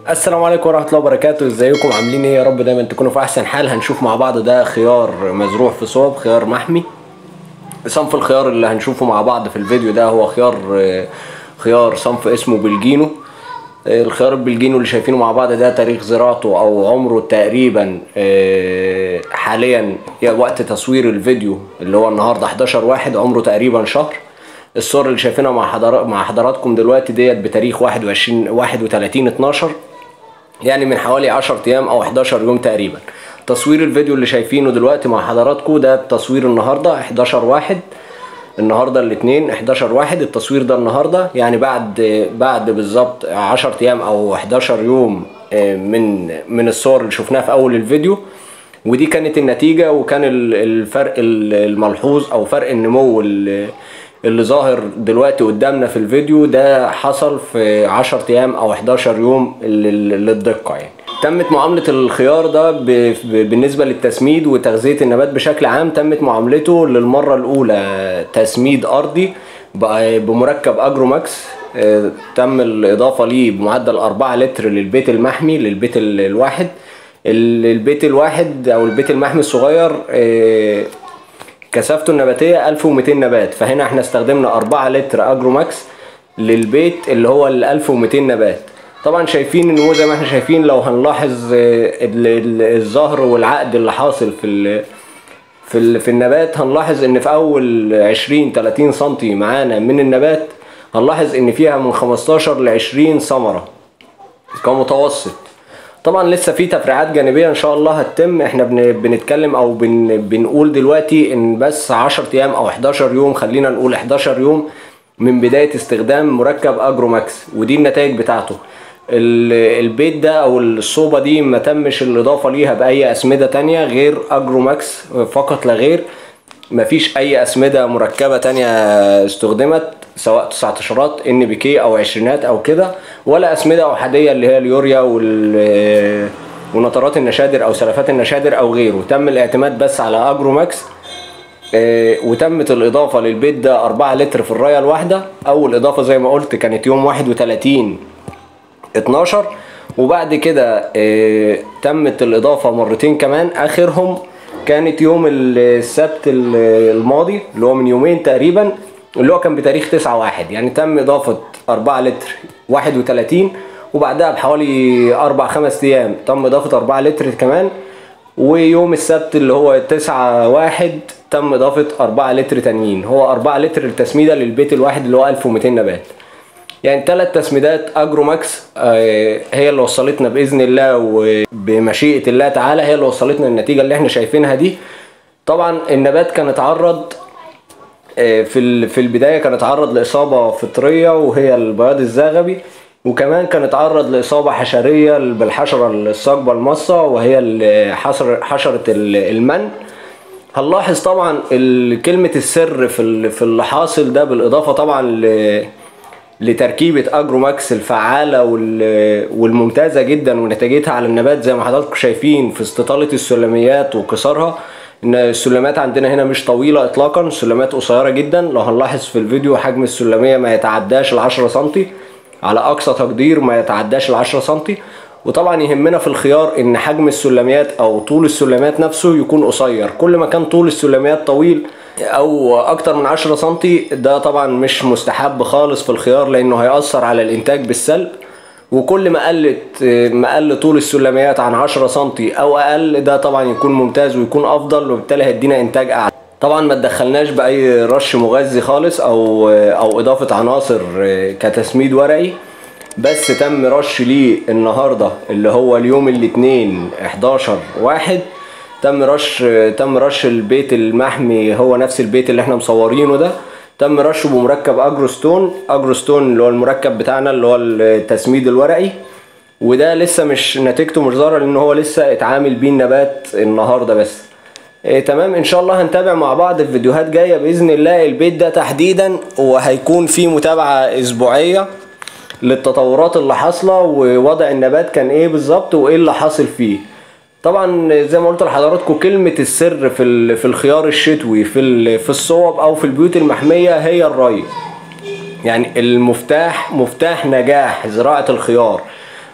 السلام عليكم ورحمه الله وبركاته ازيكم عاملين ايه يا رب دايما تكونوا في احسن حال هنشوف مع بعض ده خيار مزروع في صوب خيار محمي صنف الخيار اللي هنشوفه مع بعض في الفيديو ده هو خيار خيار صنف اسمه بلجينو الخيار البلجينو اللي شايفينه مع بعض ده تاريخ زراعته او عمره تقريبا حاليا وقت تصوير الفيديو اللي هو النهارده 11 واحد عمره تقريبا شهر الصور اللي شايفينها مع حضرات مع حضراتكم دلوقتي ديت بتاريخ 21 31 12 يعني من حوالي 10 ايام او 11 يوم تقريبا تصوير الفيديو اللي شايفينه دلوقتي مع حضراتكم ده تصوير النهارده 11 واحد النهارده الاثنين 11 واحد التصوير ده النهارده يعني بعد بعد بالظبط 10 ايام او 11 يوم من من الصور اللي شفناها في اول الفيديو ودي كانت النتيجه وكان الفرق الملحوظ او فرق النمو اللي اللي ظاهر دلوقتي قدامنا في الفيديو ده حصل في 10 ايام او 11 يوم للدقه يعني تمت معاملة الخيار ده بالنسبة للتسميد وتغذية النبات بشكل عام تمت معاملته للمرة الأولى تسميد أرضي بمركب أجروماكس تم الإضافة ليه بمعدل 4 لتر للبيت المحمي للبيت الواحد البيت الواحد أو البيت المحمي الصغير كثافته النباتية 1200 نبات فهنا احنا استخدمنا 4 لتر اجروماكس للبيت اللي هو ال 1200 نبات طبعا شايفين النمو زي ما احنا شايفين لو هنلاحظ الظهر والعقد اللي حاصل في ال في ال في النبات هنلاحظ ان في اول 20 30 سم معانا من النبات هنلاحظ ان فيها من 15 ل 20 ثمره كمتوسط طبعا لسه في تفريعات جانبيه ان شاء الله هتتم احنا بنتكلم او بن بنقول دلوقتي ان بس 10 ايام او 11 يوم خلينا نقول 11 يوم من بدايه استخدام مركب اجروماكس ودي النتائج بتاعته البيت ده او الصوبه دي ما تمش الاضافه ليها باي اسمده تانية غير اجروماكس فقط لا غير مفيش اي اسمده مركبه تانية استخدمت سواء 19 ان بي كي او عشرينات او كده ولا اسمده احاديه اللي هي اليوريا وال ونطرات النشادر او سلفات النشادر او غيره تم الاعتماد بس على اجروماكس وتمت الاضافه للبيت ده 4 لتر في الرايه الواحده اول اضافه زي ما قلت كانت يوم 31 12 وبعد كده تمت الاضافه مرتين كمان اخرهم كانت يوم السبت الماضي اللي هو من يومين تقريبا اللي هو كان بتاريخ 9 واحد يعني تم اضافه 4 لتر 31 وبعدها بحوالي 4 5 ايام تم اضافه 4 لتر كمان ويوم السبت اللي هو 9 واحد تم اضافه 4 لتر تانيين هو 4 لتر التسميده للبيت الواحد اللي هو 1200 نبات يعني ثلاث تسميدات اجروماكس هي اللي وصلتنا باذن الله وبمشيئه الله تعالى هي اللي وصلتنا للنتيجه اللي احنا شايفينها دي طبعا النبات كان اتعرض في في البدايه كان اتعرض لاصابه فطريه وهي البياض الزغبي وكمان كان اتعرض لاصابه حشريه بالحشره الصاجبه المصه وهي حشره المن هنلاحظ طبعا كلمه السر في في اللي حاصل ده بالاضافه طبعا لتركيبه اجروماكس الفعاله والممتازه جدا ونتيجتها على النبات زي ما حضراتكم شايفين في استطاله السلميات وكسرها ان السلمات عندنا هنا مش طويله اطلاقا السلمات قصيره جدا لو هنلاحظ في الفيديو حجم السلميه ما يتعداش ال 10 سم على اقصى تقدير ما يتعداش ال 10 سم وطبعا يهمنا في الخيار ان حجم السلميات او طول السلميات نفسه يكون قصير كل ما كان طول السلميات طويل او اكتر من 10 سم ده طبعا مش مستحب خالص في الخيار لانه هيأثر على الانتاج بالسلب وكل ما قلت ما قل طول السلميات عن 10 سم او اقل ده طبعا يكون ممتاز ويكون افضل وبالتالي هيدينا انتاج اعلى طبعا ما تدخلناش باي رش مغذي خالص او او اضافه عناصر كتسميد ورقي بس تم رش ليه النهارده اللي هو اليوم الاثنين 11 واحد تم رش تم رش البيت المحمي هو نفس البيت اللي احنا مصورينه ده تم رشه بمركب اجروستون اجروستون اللي هو المركب بتاعنا اللي هو التسميد الورقي وده لسه مش نتيجته مش ظاهره لان هو لسه اتعامل بيه النبات النهارده بس إيه تمام ان شاء الله هنتابع مع بعض في فيديوهات جايه باذن الله البيت ده تحديدا وهيكون فيه متابعه اسبوعيه للتطورات اللي حاصله ووضع النبات كان ايه بالظبط وايه اللي حاصل فيه طبعا زي ما قلت لحضراتكم كلمة السر في ال- في الخيار الشتوي في ال- في الصوب او في البيوت المحمية هي الري يعني المفتاح مفتاح نجاح زراعة الخيار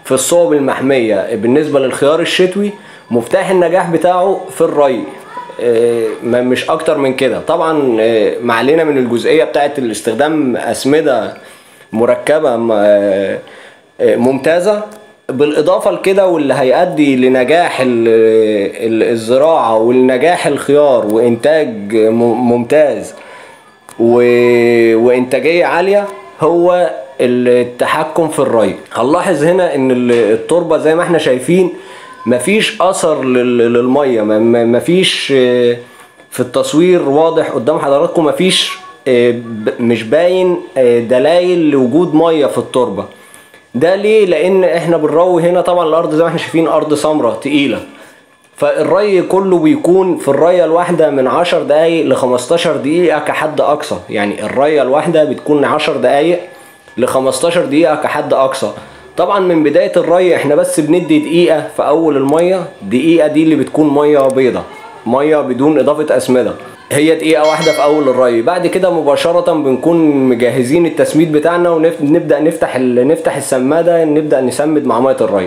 في الصوب المحميه بالنسبه للخيار الشتوي مفتاح النجاح بتاعه في الري آه، ما- مش اكتر من كده طبعا آه، ما علينا من الجزئيه بتاعت الاستخدام اسمده مركبه م- آه، آه، ممتازه بالاضافه لكده واللي هيؤدي لنجاح ال- ال- الزراعه ولنجاح الخيار وانتاج م- ممتاز و... وانتاجيه عاليه هو التحكم في الري هنلاحظ هنا ان ال- التربه زي ما احنا شايفين مفيش اثر لل... للميه ما- ما- مفيش آه، في التصوير واضح قدام حضراتكم مفيش آه، ب- مش باين آه، دلائل لوجود ميه في التربه ده ليه لان احنا بنروي هنا طبعا الارض زي ما احنا شايفين ارض سمراء تقيله فالري كله بيكون في الرية الواحدة من 10 دقايق ل 15 دقيقة كحد أقصى يعني الرية الواحدة بتكون 10 دقايق ل 15 دقيقة كحد أقصى طبعا من بداية الري احنا بس بندي دقيقة في أول المية دقيقة دي اللي بتكون مية بيضة مية بدون إضافة أسمدة هي دقيقة واحدة في أول الري بعد كده مباشرة بنكون مجهزين التسميد بتاعنا ونبدأ نفتح ال- نفتح السمادة نبدأ نسمد مع مية الري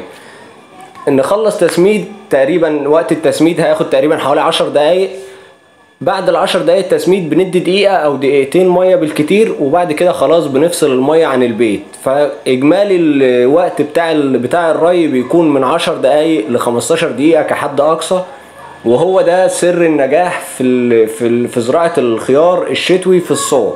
نخلص تسميد تقريبا وقت التسميد هياخد تقريبا حوالي 10 دقايق بعد العشر دقايق تسميد بندي دقيقة أو دقيقتين مية بالكتير وبعد كده خلاص بنفصل المية عن البيت فإجمالي الوقت بتاع ال- بتاع الري بيكون من 10 دقايق ل 15 دقيقة كحد أقصى وهو ده سر النجاح في ال- في ال- في زراعة الخيار الشتوي في الصوب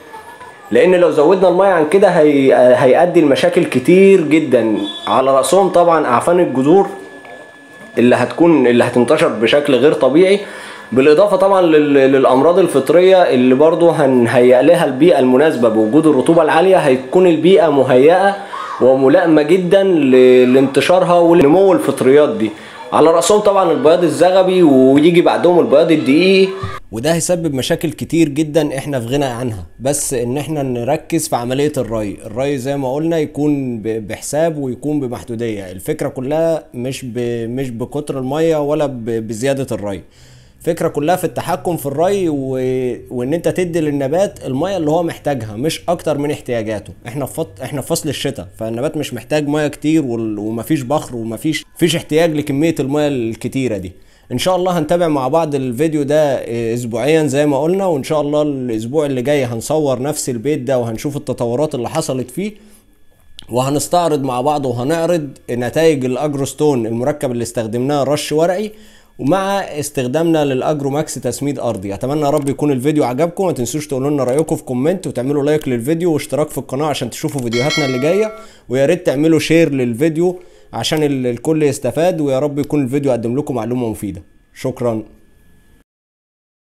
لان لو زودنا الميه عن كده هي... هيؤدي لمشاكل كتير جدا على راسهم طبعا اعفان الجذور اللي هتكون اللي هتنتشر بشكل غير طبيعي بالاضافه طبعا لل... للامراض الفطريه اللي برضو هنهيئ لها البيئه المناسبه بوجود الرطوبه العاليه هتكون البيئه مهيئه وملائمه جدا ل... لانتشارها ولنمو الفطريات دي على راسهم طبعا البياض الزغبي ويجي بعدهم البياض الدقيقي وده هيسبب مشاكل كتير جدا احنا في غنى عنها بس ان احنا نركز في عملية الري الري زي ما قلنا يكون ب- بحساب ويكون بمحدودية الفكرة كلها مش ب... مش بكتر المية ولا ب... بزيادة الري الفكرة كلها في التحكم في الري و... وان انت تدي للنبات المية اللي هو محتاجها مش اكتر من احتياجاته احنا في فط... احنا في فصل الشتاء فالنبات مش محتاج مية كتير وال... ومفيش بخر ومفيش فيش احتياج لكمية المية الكتيرة دي ان شاء الله هنتابع مع بعض الفيديو ده اسبوعيا زي ما قلنا وان شاء الله الاسبوع اللي جاي هنصور نفس البيت ده وهنشوف التطورات اللي حصلت فيه وهنستعرض مع بعض وهنعرض نتائج الاجروستون المركب اللي استخدمناه رش ورقي ومع استخدامنا للاجرو ماكس تسميد ارضي اتمنى يا رب يكون الفيديو عجبكم ما تنسوش تقولوا لنا رايكم في كومنت وتعملوا لايك للفيديو واشتراك في القناه عشان تشوفوا فيديوهاتنا اللي جايه ويا ريت تعملوا شير للفيديو عشان ال- الكل يستفاد ويا رب يكون الفيديو قدم لكم معلومه مفيده شكرا